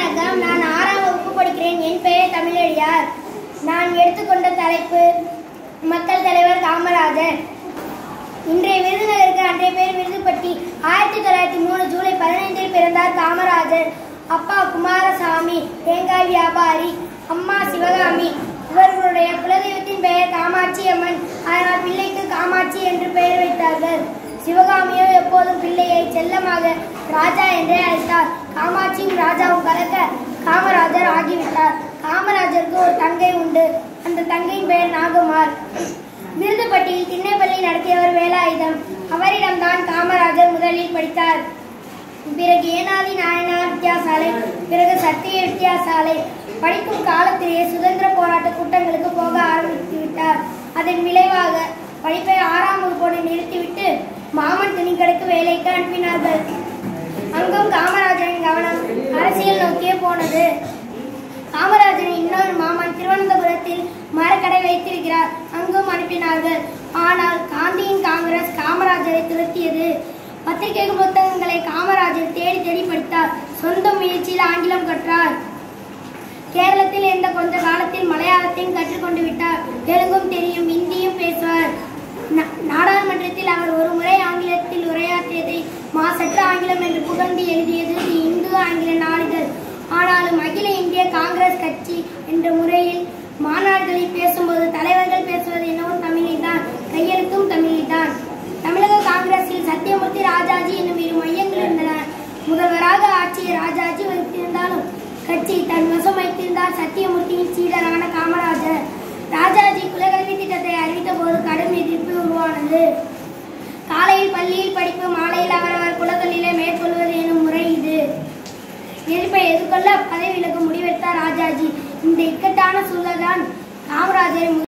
வணக்கம் நான் ஆறாம் வகுப்பு படிக்கிறேன் என் பெயர் தமிழடியார் நான் எடுத்துக்கொண்ட தலைப்பு மக்கள் தலைவர் காமராஜர் இன்றைய விருதுநகருக்கு அன்றைய பேர் விருதுப்பட்டி ஆயிரத்தி தொள்ளாயிரத்தி மூணு ஜூலை பதினைந்தில் பிறந்தார் காமராஜர் அப்பா குமாரசாமி தேங்காய் வியாபாரி அம்மா சிவகாமி இவர்களுடைய குலதெய்வத்தின் பெயர் காமாட்சி அம்மன் அதனால் பிள்ளைக்கு காமாட்சி என்று பெயர் வைத்தார்கள் சிவகாமியோ எப்போதும் பிள்ளையை செல்லமாக ராஜா என்றே அழைத்தார் காமாட்சியும் ராஜாவும் கலக்க காமராஜர் ஆகிவிட்டார் காமராஜருக்கு ஒரு தங்கை உண்டு அந்த தங்கையின் பெயர் நாகமார் விருதுப்பட்டியில் திண்ணைப்பள்ளி நடத்தியவர் வேலாயுதம் அவரிடம்தான் காமராஜர் முதலில் படித்தார் பிறகு ஏனாதி நாயனார் வித்தியாசாலை பிறகு சத்திய வித்தியாசாலை படிக்கும் காலத்திலேயே சுதந்திர போராட்ட கூட்டங்களுக்கு போக ஆரம்பித்து விட்டார் அதன் விளைவாக படிப்பை ஆறாம் வகுப்போடு நிறுத்திவிட்டு மாமன் துணிக்கடைக்கு வேலைக்கு அனுப்பினார்கள் அங்கும் காமராஜரின் கவனம் அரசியல் நோக்கியே போனது காமராஜரின் இன்னொரு மாமன் திருவனந்தபுரத்தில் மரக்கடை வைத்திருக்கிறார் அங்கும் அனுப்பினார்கள் ஆனால் காந்தியின் காங்கிரஸ் காமராஜரை துரத்தியது பத்திரிகை புத்தகங்களை காமராஜர் தேடி தேடி படித்தார் சொந்த முயற்சியில் ஆங்கிலம் கற்றார் கேரளத்தில் இருந்த கொஞ்ச காலத்தில் மலையாளத்தையும் கற்றுக்கொண்டு விட்டார் தெலுங்கும் தெரியும் இந்தியும் பேசுவார் நா- நாடாளுமன்றத்தில் அவர் ஒரு முறை ஆங்கிலத்தில் உரையாற்றியதை மாசற்ற ஆங்கிலம் என்று புகழ்ந்து எழுதியது தி இந்து ஆங்கில நாளிதழ் ஆனாலும் அகில இந்திய காங்கிரஸ் கட்சி என்ற முறையில் மாநாடுகளில் பேசும்போது தலைவர்கள் பேசுவது என்னவோ தமிழில்தான் கையெழுத்தும் தமிழில்தான் தமிழக காங்கிரஸில் சத்தியமூர்த்தி ராஜாஜி என்னும் இரு மையங்கள் இருந்தன முதல்வராக ஆட்சியை ராஜாஜி வைத்திருந்தாலும் கட்சி தன் வசம் வைத்திருந்தார் சத்தியமூர்த்தியின் சீடரான காமராஜர் ராஜாஜி குலக்கல்வி திட்டத்தை அறிவித்த போது கடும் எதிர்ப்பு உருவானது காலையில் பள்ளியில் படிப்பு மாலையில் அவரவர் குலத்தொழிலை மேற்கொள்வது எனும் முறை இது எதிர்ப்பை எதிர்கொள்ள பதவி விலக முடிவெடுத்தார் ராஜாஜி இந்த இக்கட்டான சூழல்தான் காமராஜரை